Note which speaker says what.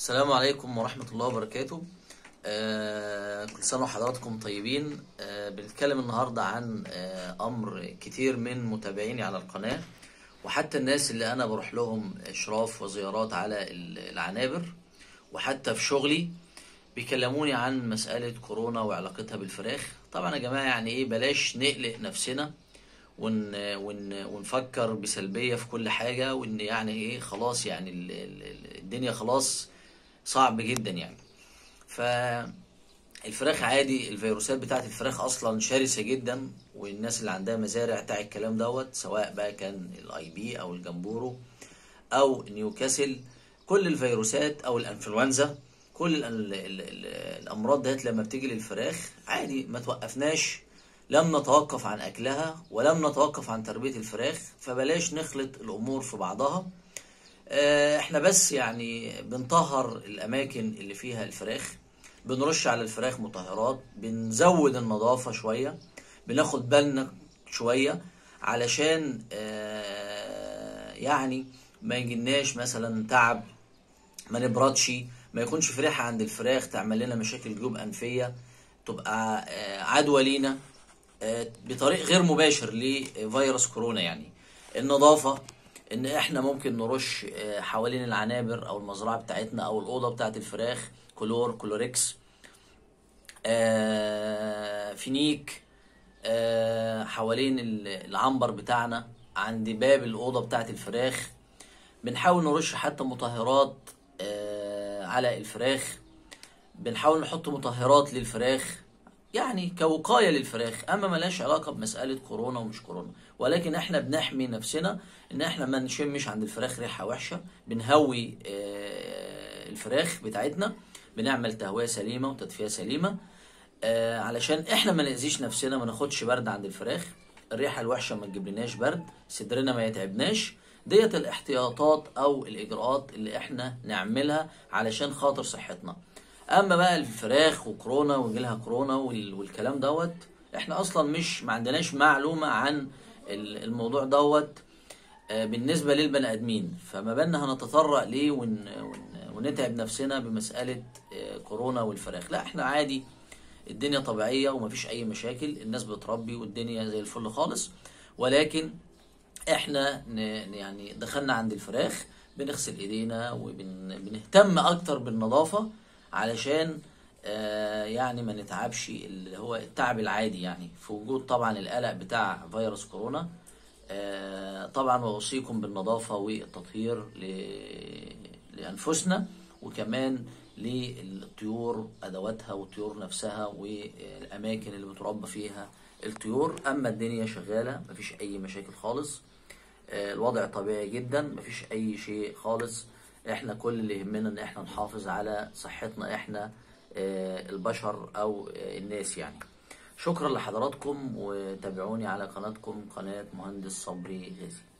Speaker 1: السلام عليكم ورحمة الله وبركاته آه كل سنة وحضراتكم طيبين آه بنتكلم النهاردة عن آه أمر كتير من متابعيني على القناة وحتى الناس اللي أنا بروح لهم إشراف وزيارات على ال- العنابر وحتى في شغلي بيكلموني عن مسألة كورونا وعلاقتها بالفراخ طبعا يا جماعة يعني إيه بلاش نقلق نفسنا ون ون ونفكر بسلبية في كل حاجة وإن يعني إيه خلاص يعني ال- ال- الدنيا خلاص صعب جدا يعني فالفراخ عادي الفيروسات بتاعت الفراخ اصلا شرسه جدا والناس اللي عندها مزارع بتاع الكلام دوت سواء بقى كان الاي بي او الجمبورو او نيوكاسل كل الفيروسات او الانفلونزا كل ال ال ال الامراض ديت لما بتيجي للفراخ عادي ما توقفناش لم نتوقف عن اكلها ولم نتوقف عن تربيه الفراخ فبلاش نخلط الامور في بعضها آه، احنا بس يعني بنطهر الاماكن اللي فيها الفراخ بنرش على الفراخ مطهرات بنزود النظافة شوية بناخد بالنا شوية علشان آه، يعني ما يجيلناش مثلا تعب ما نبردش ما يكونش في ريحة عند الفراخ تعمل لنا مشاكل جيوب أنفية تبقى آه، عدوى لينا آه، بطريق غير مباشر لفيروس كورونا يعني النظافة ان احنا ممكن نرش آه، حوالين العنابر او المزرعة بتاعتنا او الأوضة بتاعت الفراخ كلور كلوريكس آه، فينيك آه، حوالين ال- العنبر بتاعنا عند باب الأوضة بتاعت الفراخ بنحاول نرش حتى مطهرات آه، على الفراخ بنحاول نحط مطهرات للفراخ يعني كوقاية للفراخ اما ملهاش علاقة بمسألة كورونا ومش كورونا ولكن احنا بنحمي نفسنا ان احنا ما نشمش عند الفراخ ريحة وحشة بنهوي آه، الفراخ بتاعتنا بنعمل تهوية سليمة وتدفئة سليمة آه، علشان احنا ما نأذيش نفسنا ما ناخدش برد عند الفراخ الريحة الوحشة ما تجيبلناش برد صدرنا ما يتعبناش ديت الاحتياطات او الاجراءات اللي احنا نعملها علشان خاطر صحتنا اما بقى الفراخ وكورونا ويجيلها كورونا وال- والكلام دوت احنا اصلا مش ما عندناش معلومة عن ال- الموضوع دوت آه، بالنسبة للبني ادمين فما بالنا هنتطرق ليه ون... ون... ونتعب نفسنا بمسألة آه، كورونا والفراخ لا احنا عادي الدنيا طبيعية ومفيش اي مشاكل الناس بتربي والدنيا زي الفل خالص ولكن احنا ن... يعني دخلنا عند الفراخ بنغسل ايدينا وبنهتم اكتر بالنظافة علشان آه، يعني ما نتعبش اللي هو التعب العادي يعني في وجود طبعا القلق بتاع فيروس كورونا آه، طبعا واوصيكم بالنظافة والتطهير ل- لانفسنا وكمان للطيور ادواتها والطيور نفسها والاماكن اللي بتربى فيها الطيور اما الدنيا شغالة مفيش اي مشاكل خالص آه، الوضع طبيعي جدا مفيش اي شيء خالص احنا كل اللي يهمنا ان احنا نحافظ على صحتنا احنا آه، البشر او آه، الناس يعني شكرا لحضراتكم وتابعوني على قناتكم قناة مهندس صبري غازي